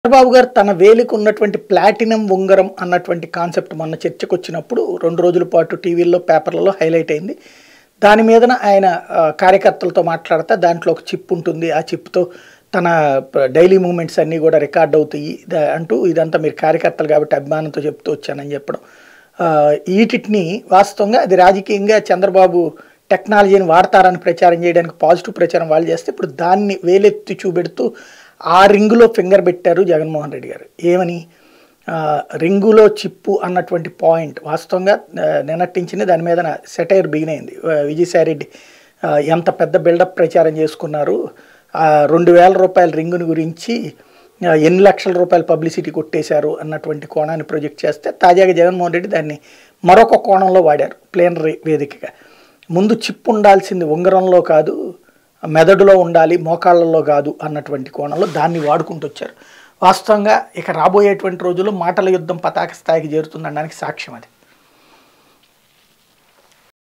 చంద్రబాబు గారు తన వేలికి ఉన్నటువంటి ప్లాటినం ఉంగరం అన్నటువంటి కాన్సెప్ట్ మొన్న చర్చకు వచ్చినప్పుడు రెండు రోజుల పాటు టీవీల్లో పేపర్లలో హైలైట్ అయింది దాని మీదన ఆయన ఆ, కార్యకర్తలతో మాట్లాడితే దాంట్లో ఒక చిప్ ఉంటుంది ఆ చిప్తో తన డైలీ మూమెంట్స్ అన్నీ కూడా రికార్డ్ అవుతాయి ద- అంటూ ఇదంతా మీరు కార్యకర్తలు కాబట్టి అభిమానంతో చెప్తూ వచ్చానని చెప్పడం ఆ, వీటిని వాస్తవంగా అది రాజకీయంగా చంద్రబాబు టెక్నాలజీని వాడతారని ప్రచారం చేయడానికి పాజిటివ్ ప్రచారం వాళ్ళు చేస్తే ఇప్పుడు దాన్ని వేలెత్తి చూపెడుతూ ఆ రింగులో ఫింగర్ పెట్టారు జగన్మోహన్ రెడ్డి గారు ఏమని ఆ, రింగులో చిప్పు అన్నటువంటి పాయింట్ వాస్తవంగా ఆ, నిన్నటించింది దాని మీద సెటైర్ బిగిన్ అయింది ఆ, విజయసాయిరెడ్డి ఆ, ఎంత పెద్ద బిల్డప్ ప్రచారం చేసుకున్నారు ఆ, రెండు వేల రూపాయల రింగుని గురించి ఆ, ఎన్ని లక్షల రూపాయల పబ్లిసిటీ కొట్టేశారు అన్నటువంటి కోణాన్ని ప్రొజెక్ట్ చేస్తే తాజాగా జగన్మోహన్ రెడ్డి దాన్ని మరొక కోణంలో వాడారు ప్లేనరీ వేదికగా ముందు చిప్ ఉండాల్సింది ఉంగరంలో కాదు మెదడులో ఉండాలి మోకాళ్ళలో కాదు అన్నటువంటి కోణంలో దాన్ని వాడుకుంటూ వచ్చారు వాస్తవంగా ఇక రాబోయేటువంటి రోజుల్లో మాటల యుద్ధం పతాక స్థాయికి చేరుతుందనడానికి సాక్ష్యం అది